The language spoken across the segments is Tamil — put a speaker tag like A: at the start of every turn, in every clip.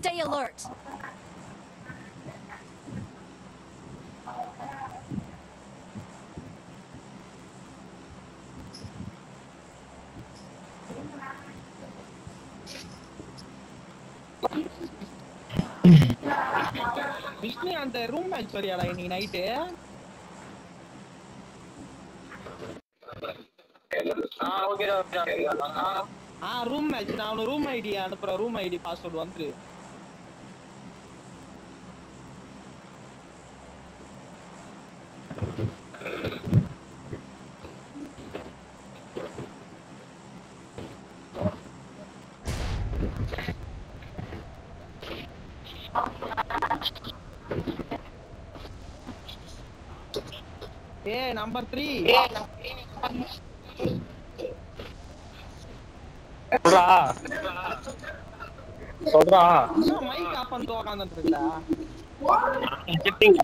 A: Stay alert.
B: விஷ்ணு அந்த ரூம் மேட்ச் வரியாடா இன்னைக்கு நைட்டு ஆ ரூம் மேட்ச் நான் உனக்கு ரூம் ஐடி அனுப்புறேன் ரூம் ஐடி பாஸ்வேர்ட் வந்துரு ஏய் நம்பர் த்ரீ
C: சொல்றா சொல்றா
B: மைக் ஆஃப் பண்ணிட்டு உக்காந்துட்டு இருக்கல
C: செட்டிங்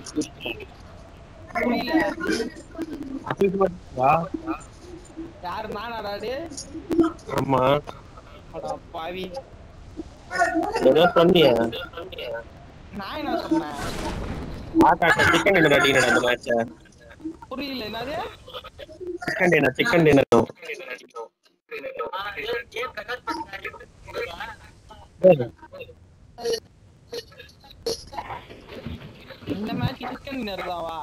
B: புரியல
C: வா
B: யாரு நானாடா டே
C: ஆமா
B: அடா பாவி
C: ஏதோ சொன்னியே
B: நான் என்ன சொன்னேன்
C: ஆகாஷ் சிக்கன் டின்னர் அடிக்கணும் அந்த மேட்ச்
B: புரியல என்னது
C: சிக்கன் டின்னர் சிக்கன் டின்னர்
B: இந்த மேட்ச் சிக்கன் டின்னர் தான் வா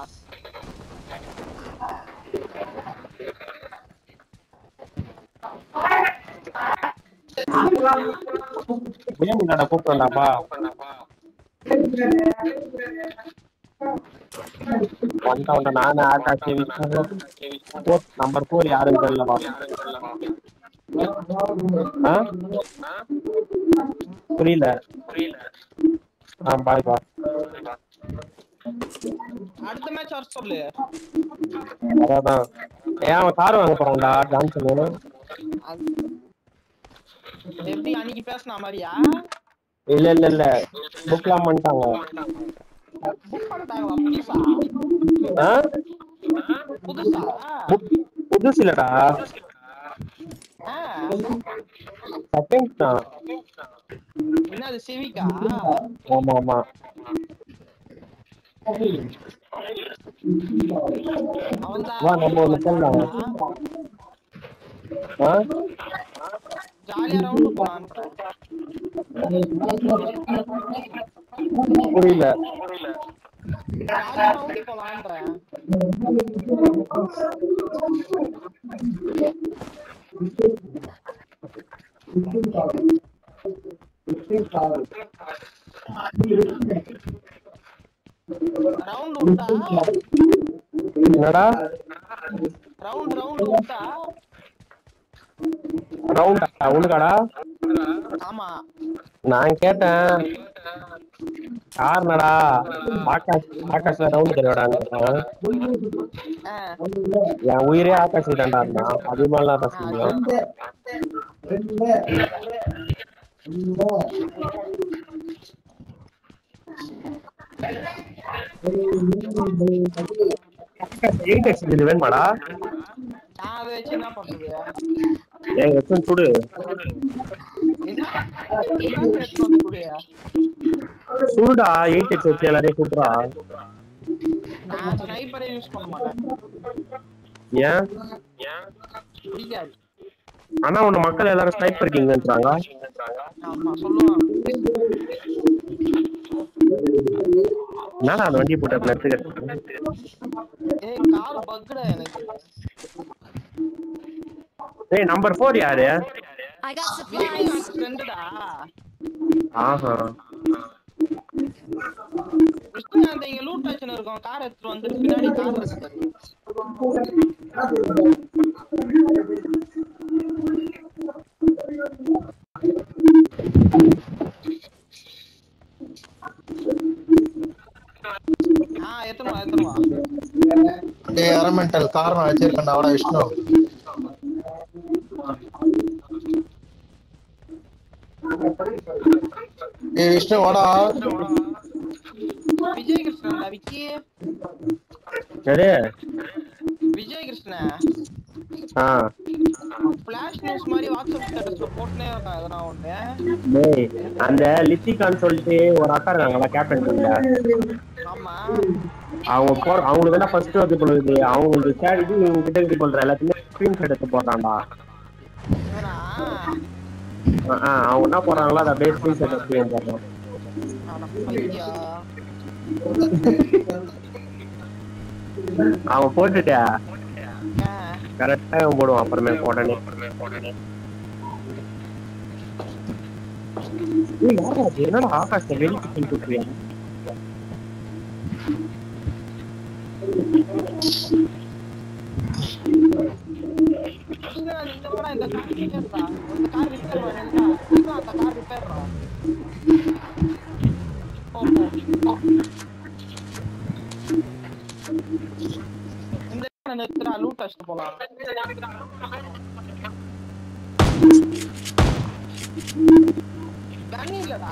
C: கேம் விளையாட கூப்பிடலாம்ப்பா வந்தா வந்தா நானு ஆகாஷ் விஷ்ணு நம்பர் ஃபோர் யாருன்னு தெரியலப்பா ஆ? புரியல ஆ பாய் பா
B: அடுத்த மேட்ச் வர சொல்லு
C: அதான் ஏன் அவன் கார் வாங்க போறான்டா ஜான்சன்
B: அது- எப்படி அன்னைக்கு பேசின மாதிரியா
C: இல்ல இல்ல இல்ல புக்லாம் பண்ணிட்டாங்க
B: புக் பண்ணிட்டாங்களா புதுசா
C: ஆ?
B: புதுசா
C: புக் புதுசு இல்லடா
B: ஆ,
C: செகண்ட் தான்
B: என்னது சிவிக்கா
C: ஆமா ஆமா
B: அவன்தான்
C: வா நம்ம ஒண்ணு பண்ணலாம் ஆ?
B: ஜாலியா ரவுண்டு போனான்
C: புரியல
B: ஜாலியா ரவுண்டு போலான்றேன் ரவுண்ட் விட்டா
C: என்னடா
B: ரவுண்ட் ரவுண்ட் விட்டா
C: ரவுண்டா உனக்காடா
B: ஆமா
C: நான் கேட்டேன் யாருனடா ஆகாஷ் ஆகாஷ் ரவுண்ட் தருவாடான்னு
B: ஆ,
C: என் உயிரே ஆகாஷ் தான்டா இருந்தான் அது மாதிரிலாம் பேச முடியும் எயிட் எக்ஸ் இது வேணுமாடா
B: நான் அதை வச்சு என்ன பண்றது
C: என் எக்ஸன் சுடு
B: என்ன என்ன எடுத்துட்டு வந்து குடு.
C: சுடுடா எயிட் எக்ஸ் வச்சு எல்லாரையும் கூப்பிடுறா
B: நான் ஸ்னைப்பரே யூஸ் பண்ண மாட்டேன்
C: ஏன்
B: பிடிக்காது
C: ஆனா உன்ன மக்கள் எல்லாரும் ஸ்னைப் இருக்கீங்கன்றாங்க
B: ஆமா சொல்லுவாங்க
C: என்னடா அந்த வண்டி போட்டு எடுத்துக்கிட்டு
B: ஏய் கார் பக்குடா எனக்கு
C: ஏய் நம்பர் ஃபோர் யாரு
A: I got supplies.
B: ஃப்ரெண்டுடா
C: ஆஹா
B: விஷ்ணு அந்த இங்க லூட் வச்சுன்னு இருக்கோம் கார் எடுத்துட்டு வந்து பின்னாடி கார் இருக்கு ஆ எத்தனை வா எத்தனை வா
D: டேய் அரமெண்டல் கார் நான் வச்சிருக்கேன்டா அவடா விஷ்ணு ஏய் விஷ்ணு வாடா
B: விஜய் கிருஷ்ணன்டா விக்கி
C: சரி
B: விஜய் கிருஷ்ண
C: ஆ
B: ஃபிளாஷ் நியூஸ் மாதிரி வாட்ஸ்அப் ஸ்டேட்டஸ்ல போட்டுனே இருக்கான் எதனா ஒண்ணு
C: டேய் அந்த லித்திகான்னு சொல்லிட்டு ஒரு அக்கா இருக்காங்களா கேப்டன் இல்ல
B: ஆமா
C: அவங்க போற அவங்களுக்கு என்ன ஃபர்ஸ்ட் வந்து பொழுது அவங்களுக்கு சேட் இது இவங்க கிட்ட இது பண்ற எல்லாத்தையுமே ஸ்கிரீன்ஷாட் எடுத்து போடுறான்டா
B: இவனா?
C: ஆ, ஆ, அவங்க என்ன போடுறாங்களோ அதை அப்படியே ஸ்கிரீன்ஷாட் எடுத்து போடுறான்
B: அட பையா.
C: அவன் போட்டுட்டா
B: ஆ,
C: கரெக்டா அவன் போடுவான் அப்புறமே உடனே ஏய், யாரா அது? என்னடா ஆகாஷ் வெளிக்கு சொல்லி கொடுக்குறியா
B: இங்க இந்த படம் இந்த கார் ரிப்பேர்டா. இந்த கார் ரிப்பேர் பண்ணுடா. இங்க அந்த கார் ரிப்பேர்டா. போ, போ, போ. இந்த இடத்துல நிறுத்துடா, loot அடிச்சிட்டு போலாம். gun இல்லடா.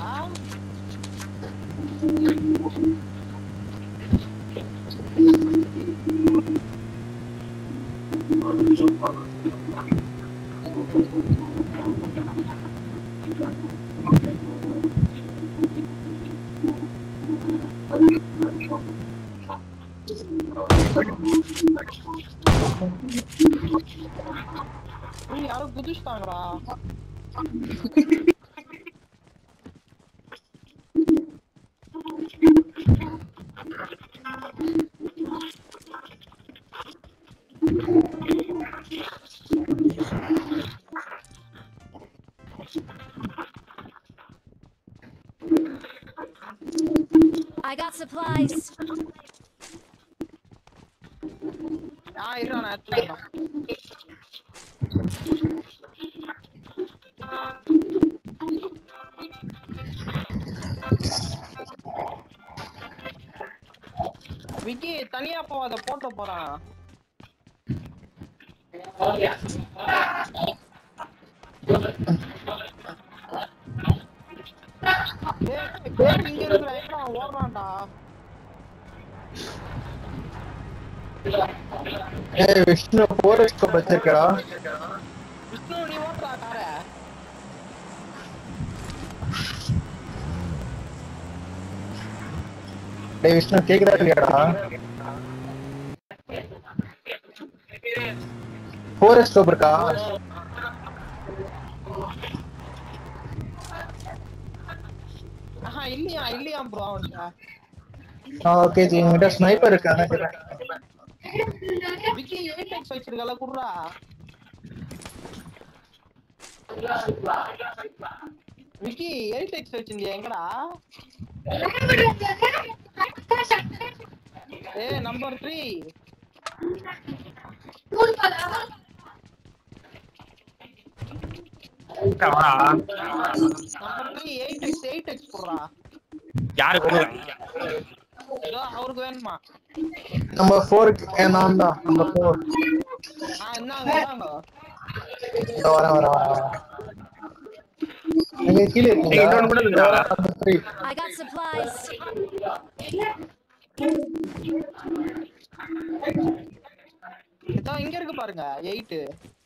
B: ஏய், யாரோ குதிச்சிட்டாங்கடா.
A: I got supplies.
B: ஆ, இருடா, நான் எடுத்துட்டு வரேன். விக்கி தனியா போவாத போட்டு போறான் ஏய், ஏய், இங்க இருக்கிற எங்கடா ஓடுறான்டா
D: ஏய் விஷ்ணு போரஸ்ட் வச்சிருக்கடா
B: விஷ்ணு நீ ஓட்டுறா கார
D: டேய் விஷ்ணு கேக்குதா இல்லையாடா போரஸ்ட் இருக்கா
B: ஆஹா இல்லையா இல்லையா ப்ரோ அவன்கிட்ட
D: ஆ ஓகே ஜி என்கிட்ட ஸ்னைப்பர் இருக்கு அதான் கேட்டேன்.
B: விக்கி எயிட் எக்ஸ் வச்சிருக்கல குடுறா விக்கி எயிட் எக்ஸ் வச்சிருந்தியா எங்கடா ஏ number three number three eight X eight X குடுறா
C: யாருக்கு
B: இதோ அவருக்கு வேணுமா
D: நம்பர் ஃபோருக்கு நான் தான் நம்பர் ஃபோர்
B: ஆ இந்தாங்க இந்தாங்க
D: இந்த வரேன் வரேன் வரேன் வரேன். நீங்க கீழே இருக்கீங்களா
C: ஏய், இன்னொன்னு கூட இருக்குடா.
D: Number three
A: I got supplies.
B: இதோ இங்க இருக்கு பாருங்க எயிட்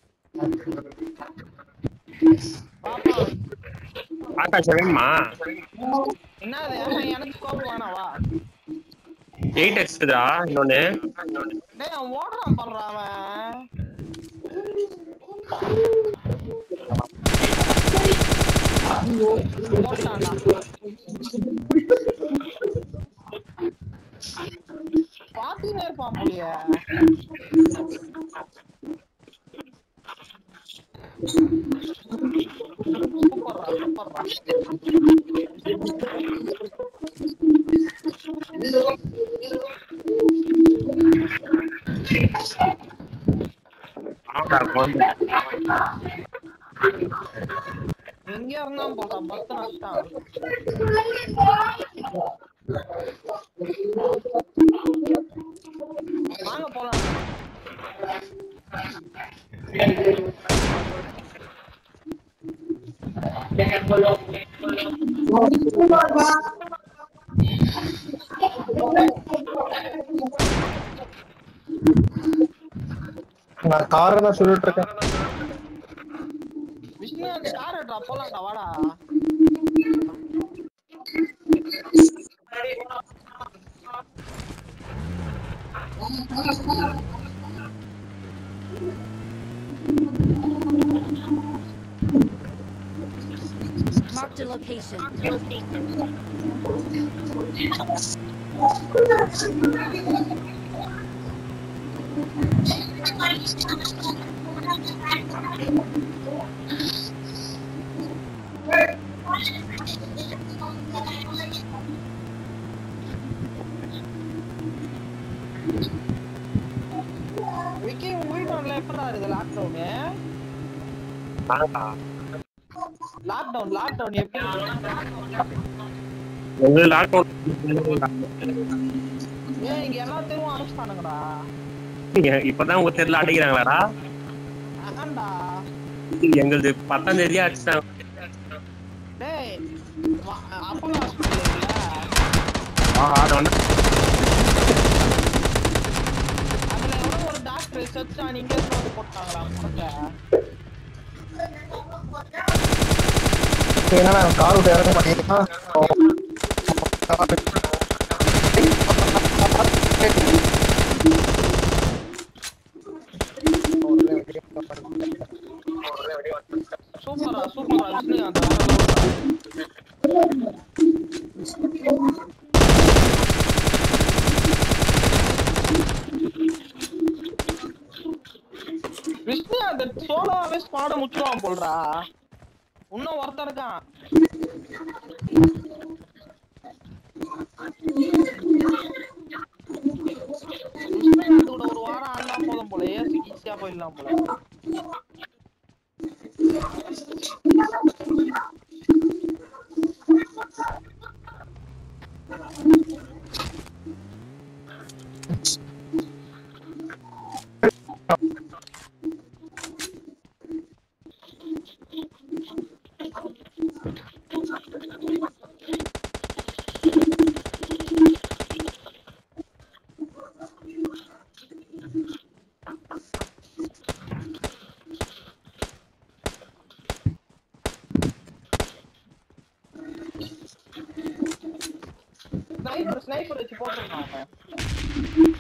B: பாப்பா
C: ஆகாஷ் வேணுமா
B: என்னது ஆஹா, எனக்கு கோபம் வேணாவா
C: எயிட் எக்ஸ்டா இன்னொன்னு
B: டேய் அவன் ஓடுறான் பண்றான் அவன் போட்டான்டா. பாத்துக்கிட்டே இருப்பான் போலியே. சூப்பர்ரா, சூப்பர்ரா.
C: ஆகாஷ் வந்து
B: எங்க இருந்தான் போட்டான் பத்து நஷ்டம் வாங்க போலாம்
D: நான் காரை தான் சொல்லிட்டு இருக்கேன்
B: விஷ்ணு அந்த கார் எடுறா போலாம்டா வாடா
A: Marked a location.
B: விக்கி உங்க வீட்டு எப்படா இருக்கு லாக்டவுனு லாக்டவுன் லாக்டவுன் எப்படி
C: எங்க லாக்டவுன்
B: ஏன் இங்க எல்லா தெருவும் அனுப்பிச்சிட்டானுங்கடா
C: இப்பதான் உங்க தெருல அடிக்கிறாங்களாடா
B: அதான்டா
C: எங்களுது பத்தாம் தேதியா அடிச்சிட்டாங்க
B: டேய் வா- அப்போலோ ஹாஸ்பிட்டல் இருக்குல்ல
C: ஆஹா, அது வந்து
B: அதுல எவனோ ஒரு டாக்டர் செத்து நீங்க வந்து போட்டாங்களா குழந்தை
D: என்னடா கார் விட்டு இறங்க மாட்டேங்குதா
B: சூப்பரா சூப்பரா விஷ்ணு அந்த வேலை சூப்பரா. விஷ்ணு அந்த சோலோவே ஸ்குவாட முச்சிருவான் போல்றா இன்னும் ஒருத்தன் இருக்கான் விஷ்ணு அது கூட ஒரு வாரம் ஆனா போதும் போல ஏசி ஈஸியா போயிடலாம் போல ஸ்னைப்பர் ஸ்னைப்பர் வச்சு போட்டுருக்கான் அவன்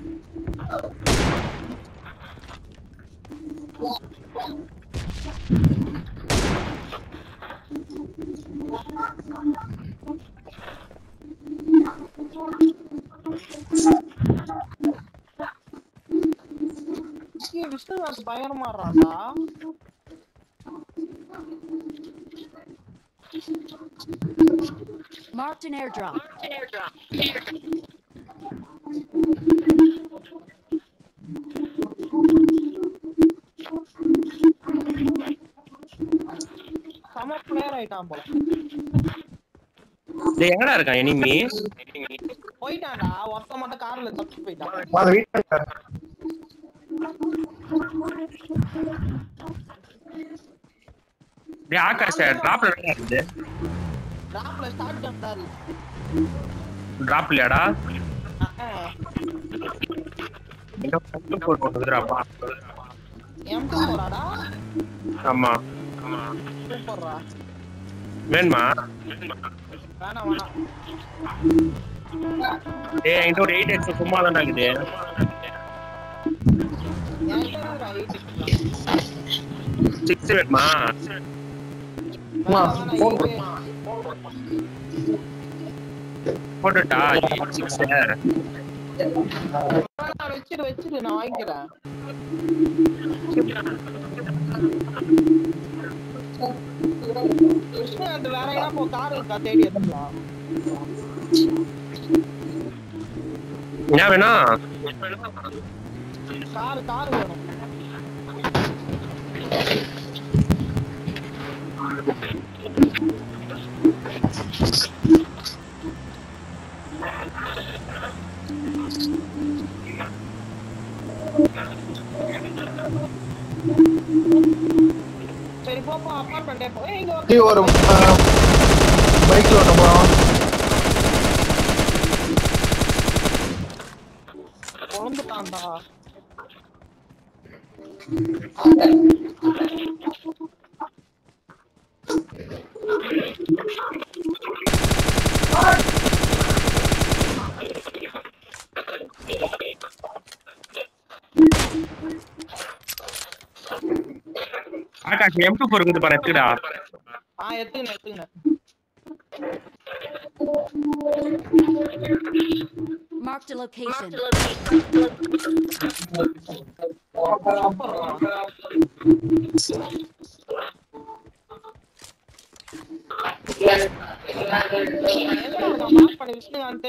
B: ஏய், விஷ்ணுதாஸ் பயங்கரமா ஆடுறான்டா
A: Marked an airdrop.
B: செம பிளேயர் ஆயிட்டான் போல
C: டேய், எங்கடா இருக்கான் எனிமி
B: போயிட்டான்டா ஒருத்த மட்டும் கார்ல தப்பிச்சு போயிட்டான்
D: அந்த வீட்டுல
C: டேய் ஆகாஷ் டிராப்ல இருக்குது
B: டிராப்ல ஸ்டார்ட் பண்ணிட்டாரு
C: டிராப் இல்லையாடா
B: அஹ்,
C: எங்க பத்து போர் போட்டுதுடாப்பா
B: எம்டி போறாடா
C: ஆமா
B: சூப்பர்ரா
C: வேணுமா
B: வேணாம் வேணாம்
C: டேய் என்கிட்ட ஒரு எயிட் எக்ஸ் சும்மா தான் இருக்குது
B: என்கிட்ட இருக்குடா எயிட்
C: சிக்ஸ் வேணுமா
D: அம்மா, phone கொடு.
C: போட்டுட்டா சிக்ஸ்
B: வச்சிரு வச்சிரு நான் வாங்கிக்கிறேன் விஷ்ணு அந்த வேற எங்கனா போ கார் இருக்கா தேடி எடுத்துக்கலாம்
C: என்ன வேணும்
B: கார் கார் வேணும் சரி போப்பா அப்பார்ட்மெண்ட் போ ஏய், இங்க ஒரு
D: டேய், ஒரு பைக்ல ஓட்ட போறோம்
B: குழந்துட்டான்டா
C: ஆகாஷ் எம் டூ ஃபோர் இருக்குது பாரு எடுத்துடா
B: ஆ எத்துங்க எத்துங்க
A: Marked a location.
B: எங்கடா நான் மார்க் பண்ணி விஷ்ணுகாந்த்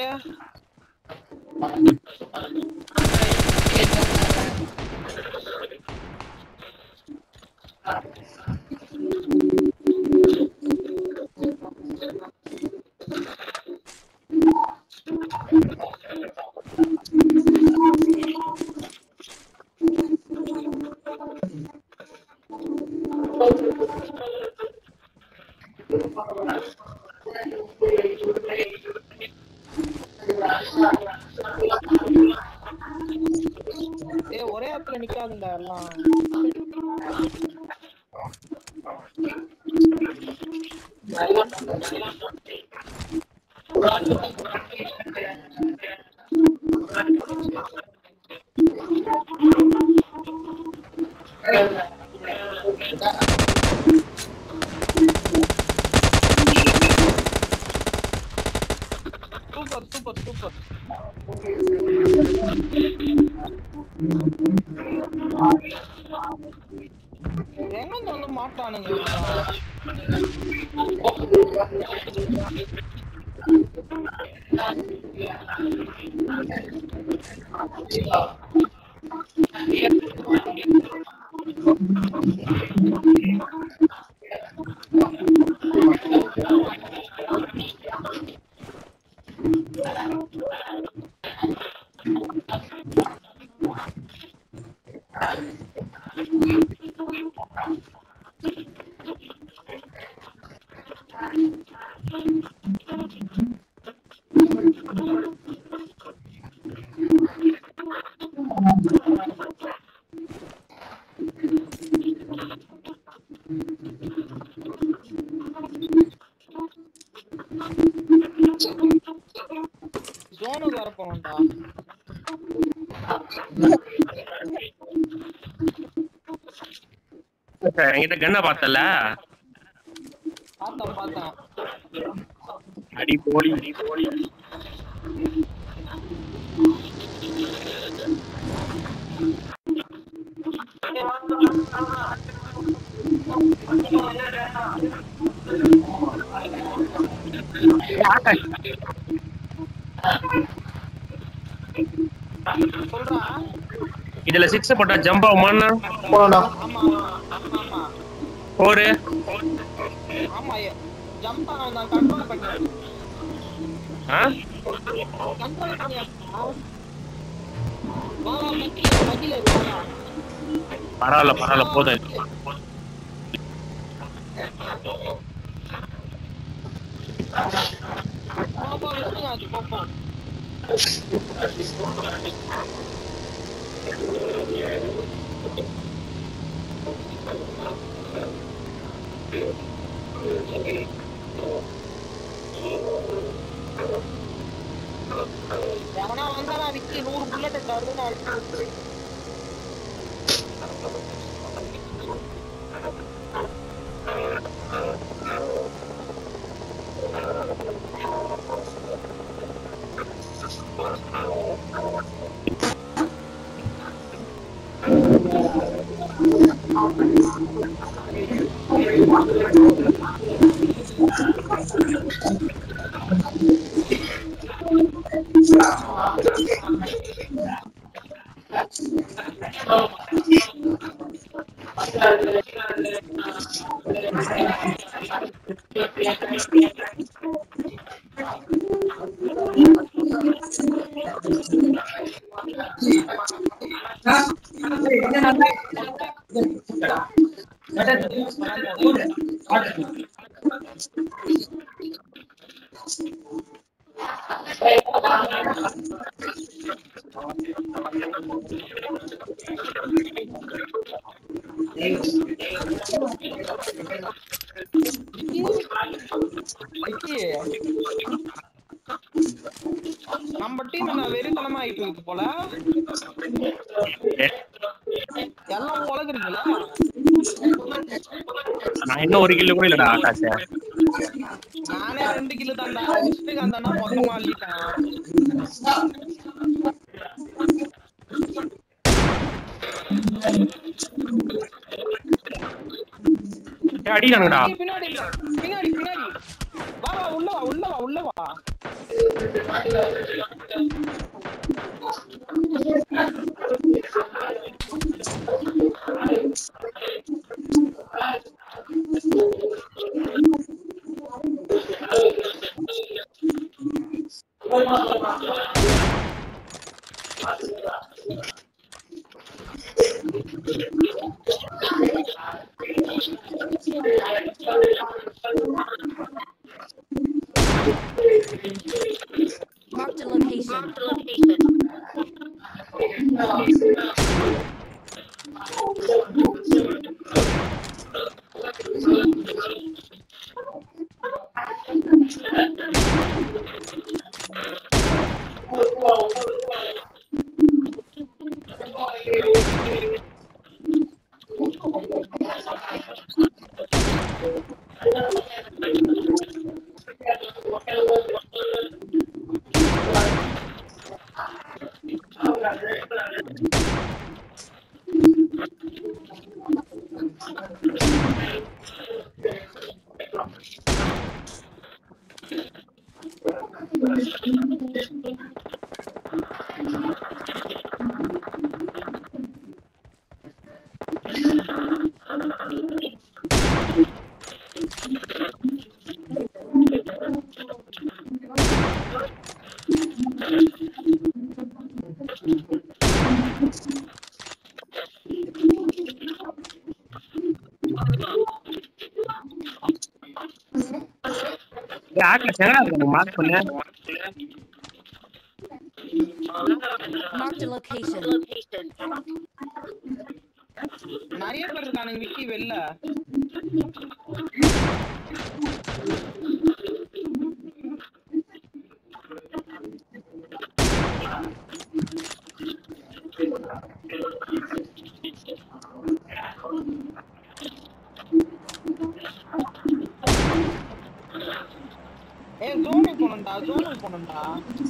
B: ஏய் ஒரே இடத்துல நிக்காதுங்க எல்லாம் சூப்பர் சூப்பர் சூப்பர் எங்க இருந்து வந்து மாட்டானுங்க ஜோனுக்கு வர போனோம்டா
C: என்கிட்ட கண்ணை பார்த்தல
B: பார்த்தேன் பார்த்தேன்
C: அடி போடி அடி போடி ஆகாஷ்
B: சொல்றா
C: இதுல சிக்ஸ் போட்டா ஜம்ப் ஆகுமாண்ணா
D: போனோம்டா
B: ஆமா ஆமா ஆமா
C: ஃபோரு
B: ஆமா ஜம்ப் ஆன நான் கண்ட்ரோல் பண்ணேன்
C: ஆ
B: கண்ட்ரோல் பண்ணேன் வா வா மக்கில மக்கில இரு, வா
C: பரவாயில்ல பரவாயில்ல போதும்
B: போ போ விஷ்ணுகாந்த் போ போ எவனா வந்தானா விக்கி நூறு புல்லட் தருதுன்னு அடிச்சு விக்கி. நம்ம டீம் என்ன வெறித்தனமா ஆயிட்டு இருக்கு போல எல்லாம் உலகுறீங்களா
C: நான் இன்னும் ஒரு கிலோ கூட இல்லடா ஆகாஷ்
B: நானே ரெண்டு கிலோ தாண்டா விஷ்ணுகாந்த் தாண்டா மொத்தமா அள்ளிட்டேன்
C: ஏய், அடிக்கிறானுங்கடா
B: ஏய், பின்னாடி இல்ல. பின்னாடி பின்னாடி வா வா உள்ள வா உள்ள வா உள்ள வா
A: Marked a location.
C: ஏய், ஆகாஷ் எங்கடா இருக்க மார்க் பண்ணு
A: Marked a location.
B: நிறைய பேர் இருக்கானுங்க விக்கி வெளில ஏய் ஜோனுக்கு போனண்டா ஜோனுக்கு போனண்டா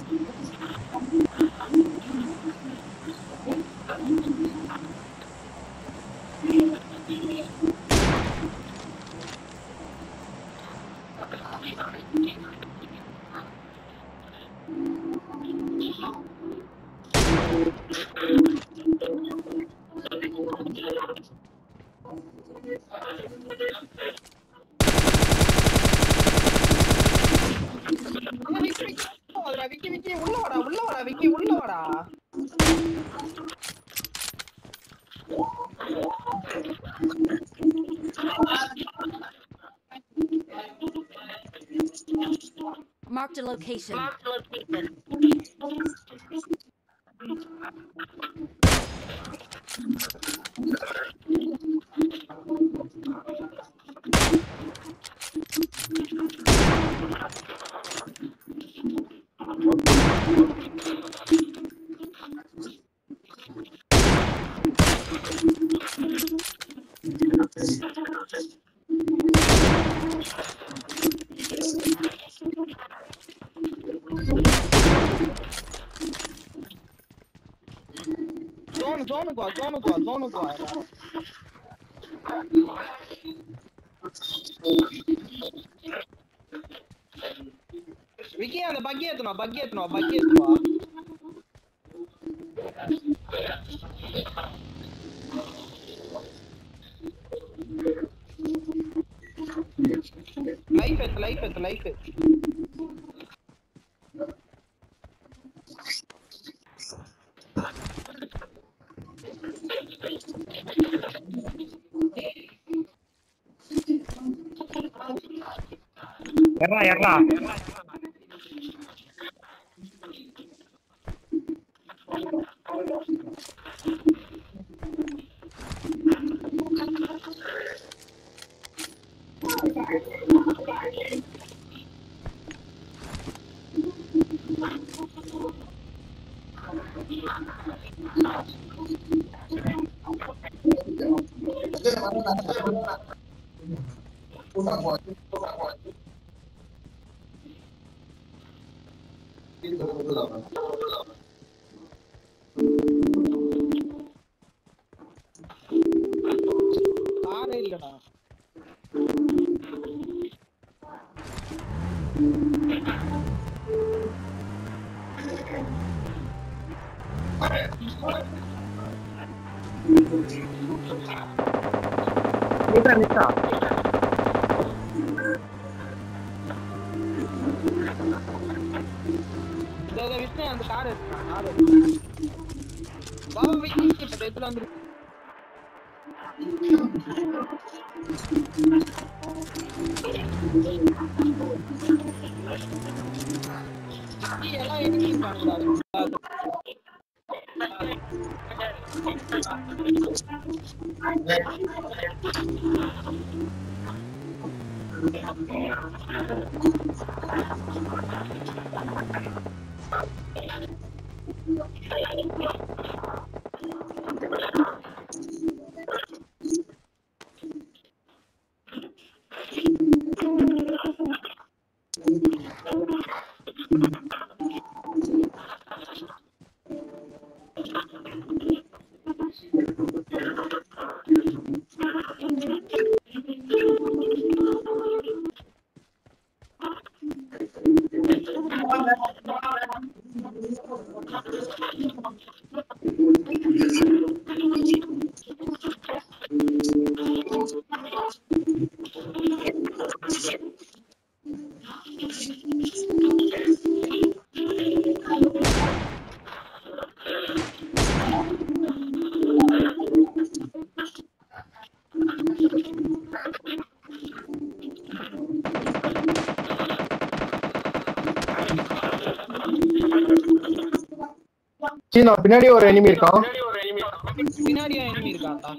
B: அண்ணா, விக்கி, விக்கி, உள்ள வாடா, விக்கி விக்கி உள்ள வாடா உள்ள வாடா விக்கி உள்ள வாடா
A: Marked a location.
B: ஜோனு ஜோனுக்கு வா ஜோனுக்கு வா ஜோனுக்கு வா விக்கி அந்த பக்கி ஏத்தணும் பக்கி ஏத்தணும் பக்கி ஏத்தணும் லைஃப் ஏத்து லைஃப் ஏத்து லைஃப் ஏத்து
C: எர்றா எர்றா
B: காரே இல்லடா
C: நிக்கா நிக்கா
B: இந்த இந்த விஷ்ணு அந்த கார் எடுத்தான் கார் பாபா விக்கி கிட்ட இடத்துல வந்து விக்கி எல்லாம் எனிமி இருக்கானுடா
D: சீனா பின்னாடி ஒரு எனிமி இருக்கான்
B: பின்னாடியா எனிமி இருக்கான்டா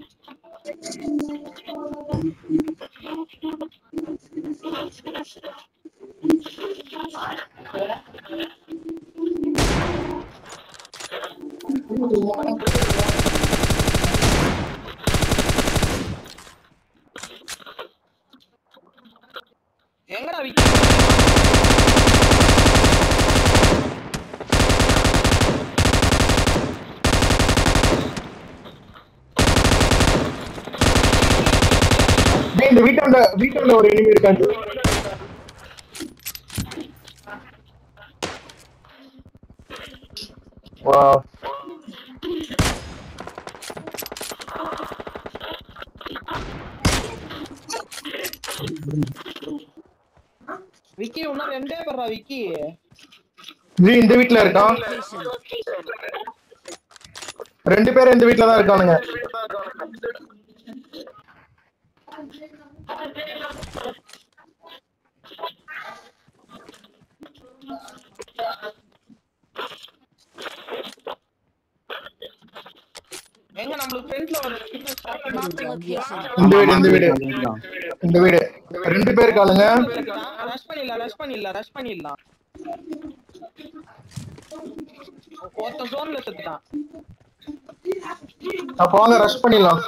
B: எங்கடா விக்கி
D: டேய், இந்த வீட்டாண்ட வீட்டாண்ட ஒரு எனிமி இருக்கான் வா
B: விக்கி இன்னும் ரெண்டே பேர்ரா விக்கி
D: இது இந்த வீட்ல இருக்கான்
A: Location.
D: ரெண்டு பேரும் இந்த வீட்ல தான் இருக்கானுங்க
B: எங்க நம்மளுக்கு ஃப்ரண்ட்ல ஒரு
A: Marked a location.
D: இந்த வீடு இந்த வீடு இந்த வீடு ரெண்டு பேர் இருக்காளுங்க
B: ரஷ் பண்ணிடலாம் ரஷ் பண்ணிடலாம் ரஷ் பண்ணிடலாம் ஒருத்தன் ஜோன்ல செத்துட்டான்
D: அப்ப வாங்க ரஷ் பண்ணிடலாம்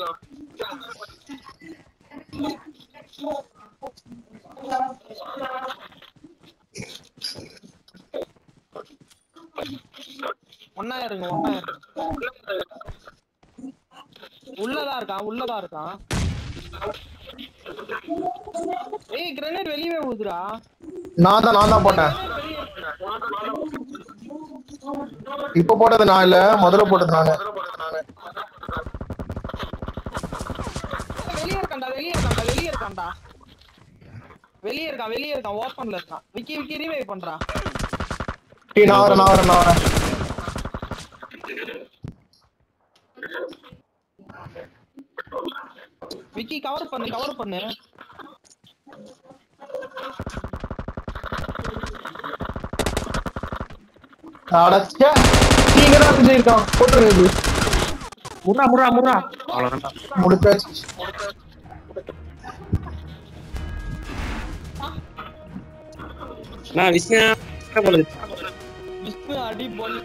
B: ஒன்னா இருங்க ஒன்னா இருங்க உள்ளதான் இருக்கான் உள்ளதான் இருக்கான் ஏய் கிரனேட் வெளியவே ஊதுடா
D: நான் தான் நான் தான் போட்டேன் இப்ப போட்டது நான் இல்ல முதல்ல போட்டது நானு
B: வெளியே இருக்கான்டா வெளியே இருக்கான்டா வெளியே இருக்கான்டா வெளியே இருக்கான் வெளியே இருக்கான் ஓப்பன்ல இருக்கான் விக்கி விக்கி ரீவைவ் பண்றா
D: டேய், நான் வரேன் நான் வரேன் நான் வரேன்
B: விக்கி கவர் பண்ணு கவர் பண்ணு
D: அடச்சே நீங்க தான் செஞ்சிருக்கான் போட்டுருங்க இது
C: முறா முறா முறா அவ்வளவுதான்
D: முடிச்சாச்சு
C: நான் விஷ்ணு போல
B: விஷ்ணு அடி போல்